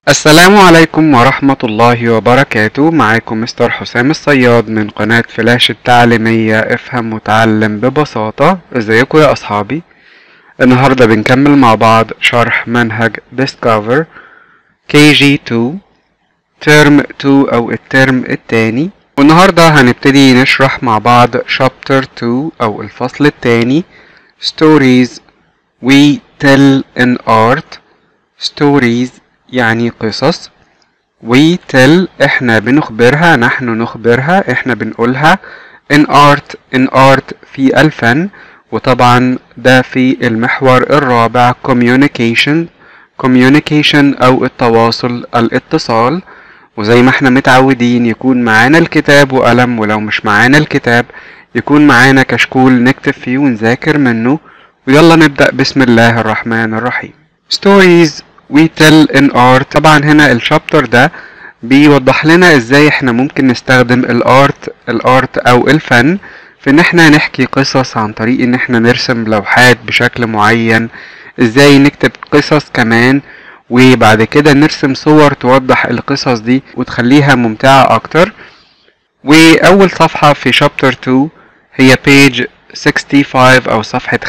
السلام عليكم ورحمة الله وبركاته معاكم مستر حسام الصياد من قناة فلاش التعليمية افهم وتعلم ببساطة ازيكم يا اصحابي النهاردة بنكمل مع بعض شرح منهج Discover KG2 ترم 2 او الترم التاني والنهاردة هنبتدي نشرح مع بعض Chapter 2 او الفصل التاني Stories we tell in art Stories يعني قصص we tell احنا بنخبرها نحن نخبرها احنا بنقولها in art in art في الفن وطبعا ده في المحور الرابع communication communication او التواصل الاتصال وزي ما احنا متعودين يكون معانا الكتاب وقلم ولو مش معانا الكتاب يكون معانا كشكول نكتب فيه ونذاكر منه ويلا نبدأ بسم الله الرحمن الرحيم stories we tell in art طبعا هنا الشابتر ده بيوضح لنا ازاي احنا ممكن نستخدم الارت الارت او الفن في ان احنا نحكي قصص عن طريق ان احنا نرسم لوحات بشكل معين ازاي نكتب قصص كمان وبعد كده نرسم صور توضح القصص دي وتخليها ممتعة اكتر واول صفحة في شابتر 2 هي page 65 او صفحة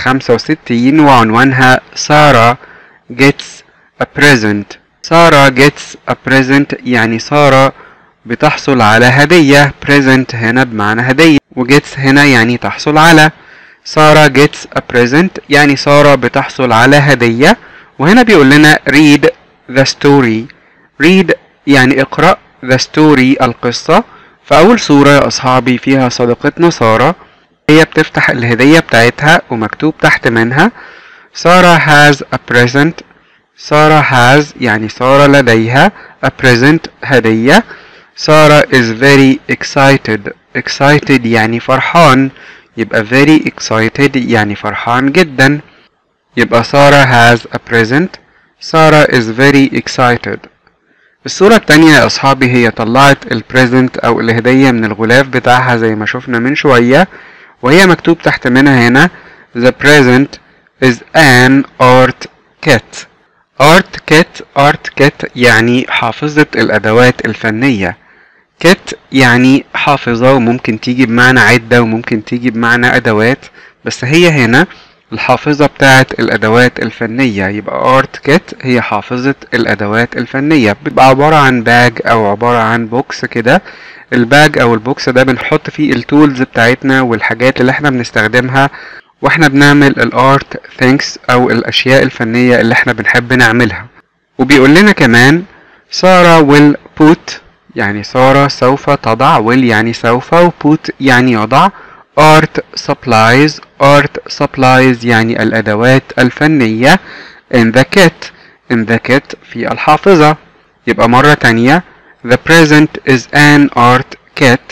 65 وعنوانها سارة gets a present سارة gets a present يعني سارة بتحصل على هدية present هنا بمعنى هدية وgets هنا يعني تحصل على سارة gets a present يعني سارة بتحصل على هدية وهنا بيقول لنا read the story read يعني اقرأ the story القصة فأول صورة يا أصحابي فيها صديقتنا سارة هي بتفتح الهدية بتاعتها ومكتوب تحت منها سارة has a present سارة has يعني سارة لديها a present هدية سارة is very excited excited يعني فرحان يبقى very excited يعني فرحان جدا يبقى سارة has a present سارة is very excited الصورة التانية يا أصحابي هي طلعت البريزنت أو الهدية من الغلاف بتاعها زي ما شفنا من شوية وهي مكتوب تحت منها هنا the present is an art kit art kit art kit يعني حافظة الأدوات الفنية kit يعني حافظة وممكن تيجي بمعنى عدة وممكن تيجي بمعنى أدوات بس هي هنا الحافظة بتاعت الأدوات الفنية يبقى art kit هي حافظة الأدوات الفنية بيبقى عبارة عن باج أو عبارة عن بوكس كده الباج أو البوكس ده بنحط فيه التولز بتاعتنا والحاجات اللي احنا بنستخدمها واحنا بنعمل الارت ثينكس او الاشياء الفنية اللي احنا بنحب نعملها وبيقول لنا كمان سارة will put يعني سارة سوف تضع will يعني سوف و put يعني يضع art supplies art supplies يعني الادوات الفنية in the kit in the kit في الحافظة يبقى مرة تانية the present is an art kit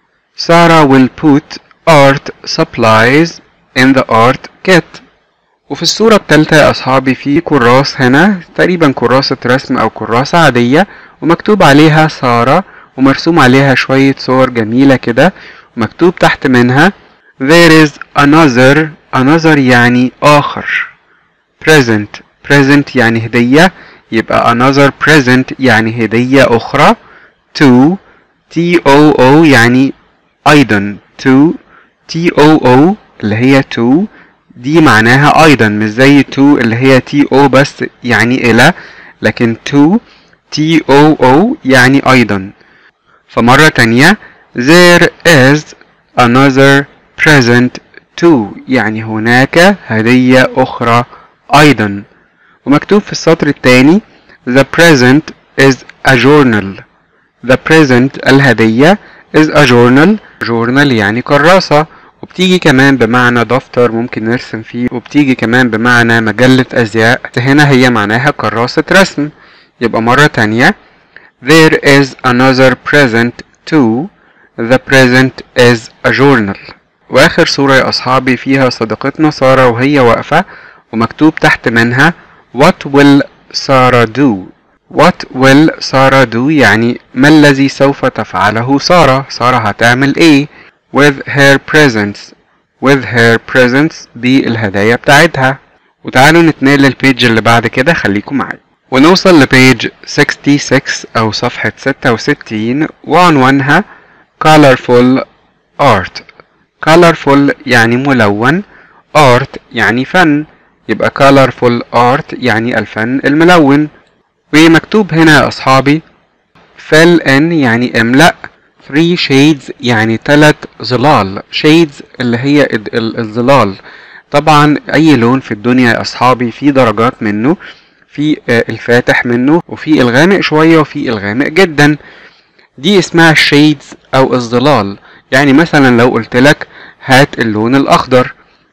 سارة will put art supplies in the art kit وفي الصورة التالتة يا أصحابي في كراس هنا تقريبا كراسة رسم أو كراسة عادية ومكتوب عليها سارة ومرسوم عليها شوية صور جميلة كده ومكتوب تحت منها there is another another يعني آخر present present يعني هدية يبقى another present يعني هدية أخرى to t o o يعني أيضا to t o o اللي هي to دي معناها أيضا مش زي to اللي هي t o بس يعني إلى لكن to t o o يعني أيضا فمرة تانية there is another present too يعني هناك هدية أخرى أيضا ومكتوب في السطر الثاني the present is a journal the present الهدية is a journal journal يعني كراسة وبتيجي كمان بمعنى دفتر ممكن نرسم فيه وبتيجي كمان بمعنى مجلة أزياء هنا هي معناها كراسة رسم يبقى مرة تانية there is another present too the present is a journal وآخر صورة يا أصحابي فيها صديقتنا سارة وهي واقفة ومكتوب تحت منها what will سارة do what will سارة do يعني ما الذي سوف تفعله سارة سارة هتعمل ايه with her presents with her presents دي الهدايا بتاعتها وتعالوا نتنقل للبيج اللي بعد كده خليكم معايا ونوصل لبيج 66 أو صفحة 66 وعنوانها colorful art colorful يعني ملون art يعني فن يبقى colorful art يعني الفن الملون ومكتوب هنا يا أصحابي fill in يعني املأ 3 shades يعني ثلاث ظلال shades اللي هي الظلال طبعا أي لون في الدنيا يا أصحابي في درجات منه في الفاتح منه وفي الغامق شوية وفي الغامق جدا دي اسمها الشيدز أو الظلال يعني مثلا لو قلت لك هات اللون الأخضر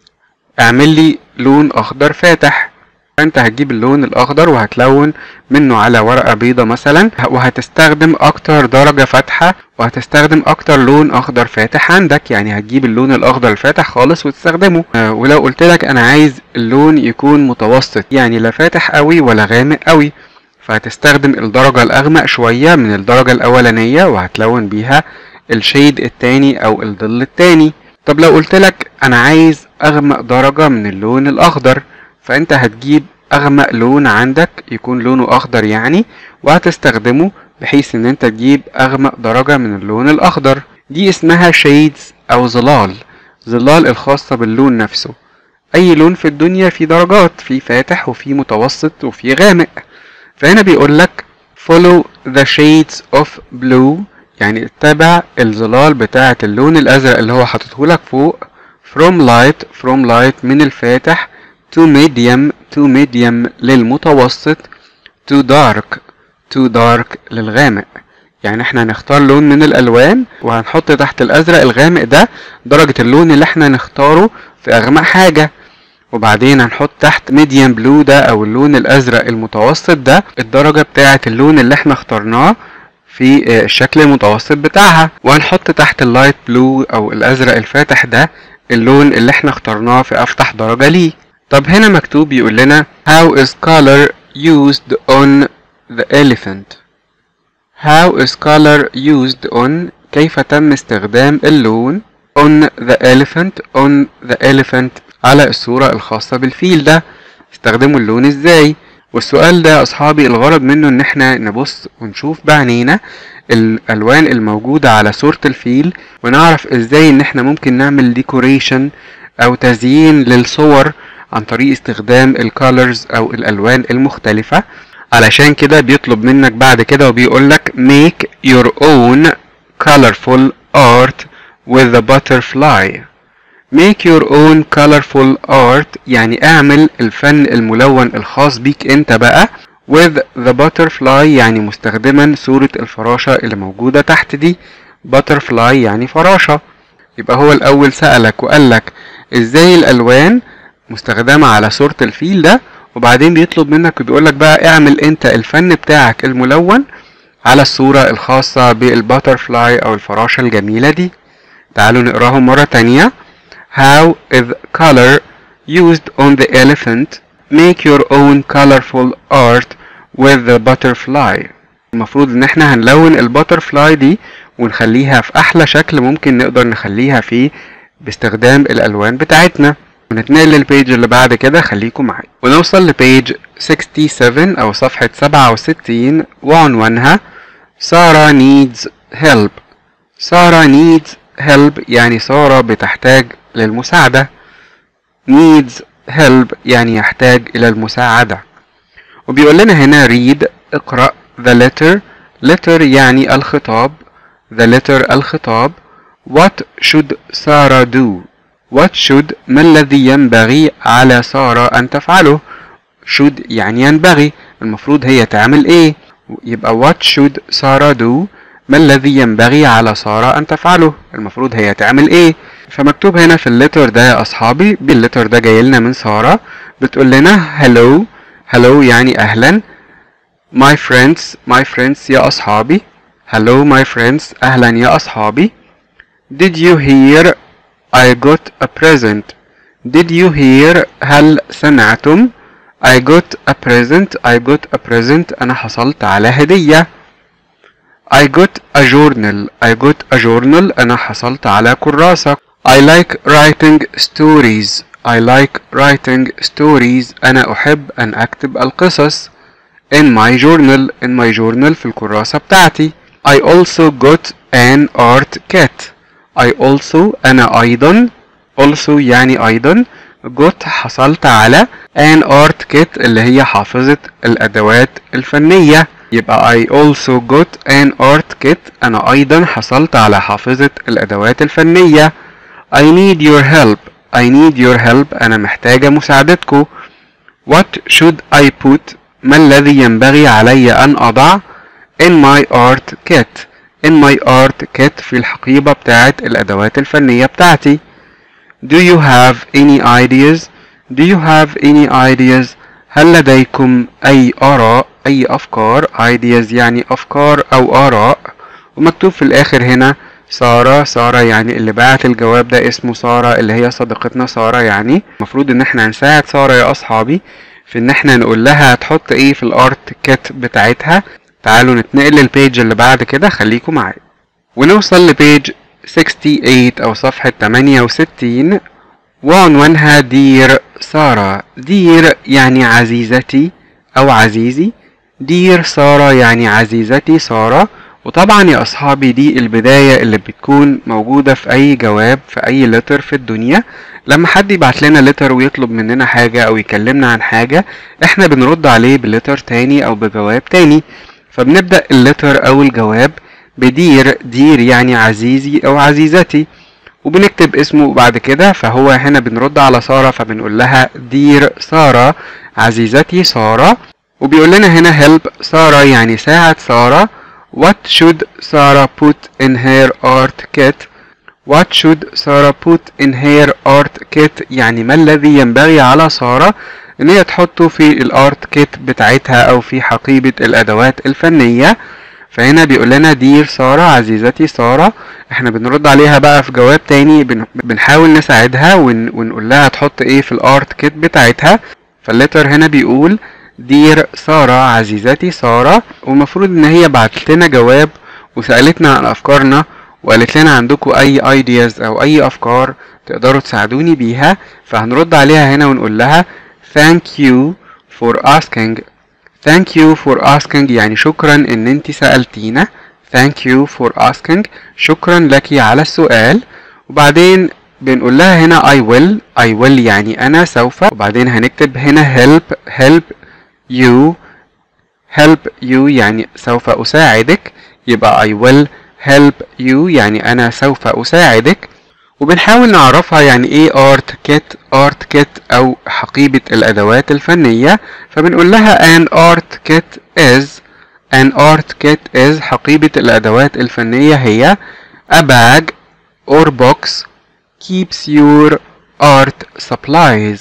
اعمل لي لون أخضر فاتح فانت هتجيب اللون الاخضر وهتلون منه على ورقة بيضة مثلا وهتستخدم اكتر درجة فاتحة وهتستخدم اكتر لون اخضر فاتح عندك يعني هتجيب اللون الاخضر الفاتح خالص وتستخدمه آه ولو قلت لك انا عايز اللون يكون متوسط يعني لا فاتح قوي ولا غامق قوي فهتستخدم الدرجة الاغمق شوية من الدرجة الاولانية وهتلون بيها الشيد التاني او الظل التاني طب لو قلت لك انا عايز اغمق درجة من اللون الاخضر فانت هتجيب اغمق لون عندك يكون لونه اخضر يعني وهتستخدمه بحيث ان انت تجيب اغمق درجة من اللون الاخضر دي اسمها شيدز او ظلال ظلال الخاصة باللون نفسه اي لون في الدنيا فيه درجات في فاتح وفي متوسط وفي غامق فهنا بيقول لك follow the shades of blue يعني اتبع الظلال بتاعة اللون الازرق اللي هو حاططه لك فوق from light from light من الفاتح to medium to medium للمتوسط to dark to dark للغامق يعني احنا هنختار لون من الالوان وهنحط تحت الازرق الغامق ده درجة اللون اللي احنا نختاره في اغمق حاجة وبعدين هنحط تحت ميديم بلو ده او اللون الازرق المتوسط ده الدرجة بتاعة اللون اللي احنا اخترناه في الشكل المتوسط بتاعها وهنحط تحت اللايت بلو او الازرق الفاتح ده اللون اللي احنا اخترناه في افتح درجة ليه طب هنا مكتوب يقول لنا how is color used on the elephant how is color used on كيف تم استخدام اللون on the elephant on the elephant على الصورة الخاصة بالفيل ده استخدموا اللون ازاي والسؤال ده يا اصحابي الغرض منه ان احنا نبص ونشوف بعينينا الالوان الموجودة على صورة الفيل ونعرف ازاي ان احنا ممكن نعمل ديكوريشن او تزيين للصور عن طريق استخدام الكالرز او الالوان المختلفة علشان كده بيطلب منك بعد كده وبيقولك make your own colorful art with the butterfly make your own colorful art يعني اعمل الفن الملون الخاص بيك انت بقى with the butterfly يعني مستخدما صورة الفراشة اللي موجودة تحت دي butterfly يعني فراشة يبقى هو الاول سألك وقالك ازاي الالوان مستخدمة على صورة الفيل ده وبعدين بيطلب منك وبيقولك بقى اعمل انت الفن بتاعك الملون على الصورة الخاصة بالباترفلاي او الفراشة الجميلة دي تعالوا نقراهم مرة تانية How is color used on the elephant? Make your own colorful art with the butterfly. المفروض ان احنا هنلون الباترفلاي دي ونخليها في احلى شكل ممكن نقدر نخليها فيه باستخدام الالوان بتاعتنا ونتنقل للبيج اللي بعد كده خليكم معايا ونوصل لبيج 67 او صفحة 67 وعنوانها سارة needs help سارة needs help يعني سارة بتحتاج للمساعدة needs help يعني يحتاج إلى المساعدة وبيقول لنا هنا read اقرأ the letter letter يعني الخطاب the letter الخطاب what should سارة do what should ما الذي ينبغي على سارة أن تفعله should يعني ينبغي المفروض هي تعمل ايه يبقى what should سارة do ما الذي ينبغي على سارة أن تفعله المفروض هي تعمل ايه فمكتوب هنا في الليتر ده يا أصحابي بالليتر ده جاي لنا من سارة بتقول لنا hello hello يعني أهلا my friends my friends يا أصحابي hello my friends أهلا يا أصحابي did you hear I got a present did you hear هل سمعتم I got a present I got a present أنا حصلت على هدية I got a journal I got a journal أنا حصلت على كراسة I like writing stories I like writing stories أنا أحب أن أكتب القصص in my journal in my journal في الكراسة بتاعتي I also got an art kit I also أنا أيضا also يعني أيضا got حصلت على an art kit اللي هي حافظة الأدوات الفنية يبقى I also got an art kit أنا أيضا حصلت على حافظة الأدوات الفنية I need your help I need your help أنا محتاجة مساعدتكم What should I put ما الذي ينبغي علي أن أضع in my art kit in my art kit في الحقيبة بتاعت الأدوات الفنية بتاعتي Do you have any ideas Do you have any ideas هل لديكم أي آراء أي أفكار ideas يعني أفكار أو آراء ومكتوب في الآخر هنا سارة سارة يعني اللي بعت الجواب ده اسمه سارة اللي هي صديقتنا سارة يعني المفروض ان احنا نساعد سارة يا اصحابي في ان احنا نقول لها تحط ايه في الارت كيت بتاعتها تعالوا نتنقل للبيج اللي بعد كده خليكم معايا ونوصل لبيج 68 او صفحة 68 وعنوانها دير سارة دير يعني عزيزتي او عزيزي دير سارة يعني عزيزتي سارة وطبعا يا اصحابي دي البداية اللي بتكون موجودة في اي جواب في اي لتر في الدنيا لما حد يبعت لنا لتر ويطلب مننا حاجة او يكلمنا عن حاجة احنا بنرد عليه بلتر تاني او بجواب تاني فبنبدأ اللتر او الجواب بدير دير يعني عزيزي او عزيزتي وبنكتب اسمه بعد كده فهو هنا بنرد على سارة فبنقول لها دير سارة عزيزتي سارة وبيقول لنا هنا help سارة يعني ساعد سارة What should Sarah put in her art kit? What should Sarah put in her art kit? يعني ما الذي ينبغي على سارة ان هي تحطه في الارت كيت بتاعتها او في حقيبة الادوات الفنية فهنا بيقول لنا دير سارة عزيزتي سارة احنا بنرد عليها بقى في جواب تاني بن- بنحاول نساعدها ون... ونقول لها تحط ايه في الارت كيت بتاعتها فالليتر هنا بيقول دير سارة عزيزتي سارة والمفروض ان هي بعتت لنا جواب وسألتنا عن افكارنا وقالت لنا عندكم اي ايدياز او اي افكار تقدروا تساعدوني بيها فهنرد عليها هنا ونقول لها thank you for asking thank you for asking يعني شكرا ان انت سألتينا thank you for asking شكرا لك على السؤال وبعدين بنقول لها هنا I will I will يعني أنا سوف وبعدين هنكتب هنا help help you help you يعني سوف أساعدك يبقى I will help you يعني أنا سوف أساعدك وبنحاول نعرفها يعني ايه art kit art kit أو حقيبة الأدوات الفنية فبنقول لها an art kit is an art kit is حقيبة الأدوات الفنية هي a bag or box keeps your art supplies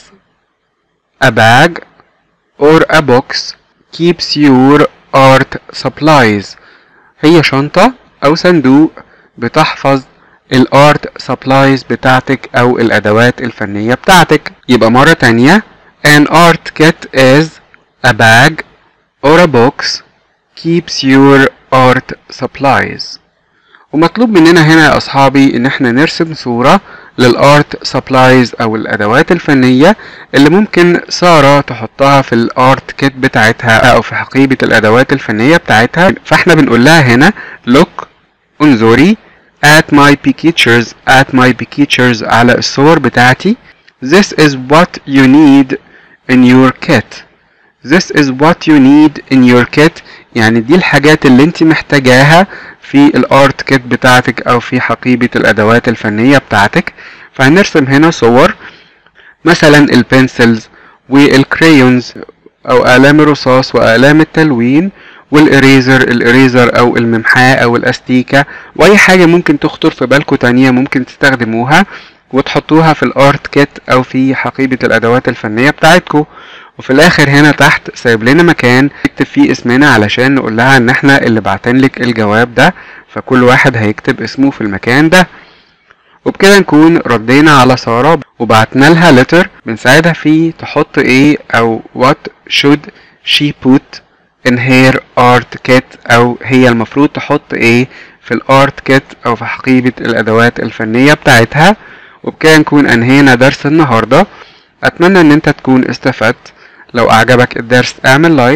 a bag or a box keeps your art supplies هي شنطة أو صندوق بتحفظ الارت سبلايز بتاعتك أو الأدوات الفنية بتاعتك يبقى مرة تانية an art kit is a bag or a box keeps your art supplies ومطلوب مننا هنا يا أصحابي إن احنا نرسم صورة للارت سبلايز أو الأدوات الفنية اللي ممكن سارة تحطها في الارت كيت بتاعتها أو في حقيبة الأدوات الفنية بتاعتها فاحنا بنقول لها هنا look انظري at my pictures at my pictures على الصور بتاعتي this is what you need in your kit This is what you need in your kit يعني دي الحاجات اللي انت محتاجاها في الارت كيت بتاعتك او في حقيبة الادوات الفنية بتاعتك فهنرسم هنا صور مثلا البنسلز والكريونز او اقلام الرصاص واقلام التلوين والاريزر الاريزر او الممحاة او الاستيكة واي حاجة ممكن تخطر في بالكم تانية ممكن تستخدموها وتحطوها في الارت كيت او في حقيبة الادوات الفنية بتاعتكم وفي الاخر هنا تحت سايب لنا مكان نكتب فيه اسمنا علشان نقول لها ان احنا اللي بعتين لك الجواب ده فكل واحد هيكتب اسمه في المكان ده وبكده نكون ردينا على سارة وبعتنا لها لتر بنساعدها فيه تحط ايه او what should she put in her art kit او هي المفروض تحط ايه في الارت كيت او في حقيبة الادوات الفنية بتاعتها وبكده نكون انهينا درس النهاردة اتمنى ان انت تكون استفدت لو اعجبك الدرس اعمل لايك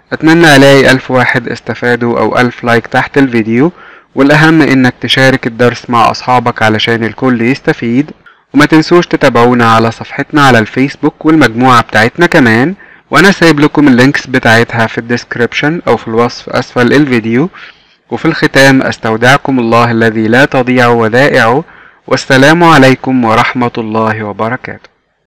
اتمنى الاقي الف واحد استفادوا او الف لايك تحت الفيديو والاهم انك تشارك الدرس مع اصحابك علشان الكل يستفيد وما تنسوش تتابعونا على صفحتنا على الفيسبوك والمجموعة بتاعتنا كمان وانا سايب لكم اللينكس بتاعتها في الديسكريبشن او في الوصف اسفل الفيديو وفي الختام استودعكم الله الذي لا تضيع ودائعه والسلام عليكم ورحمة الله وبركاته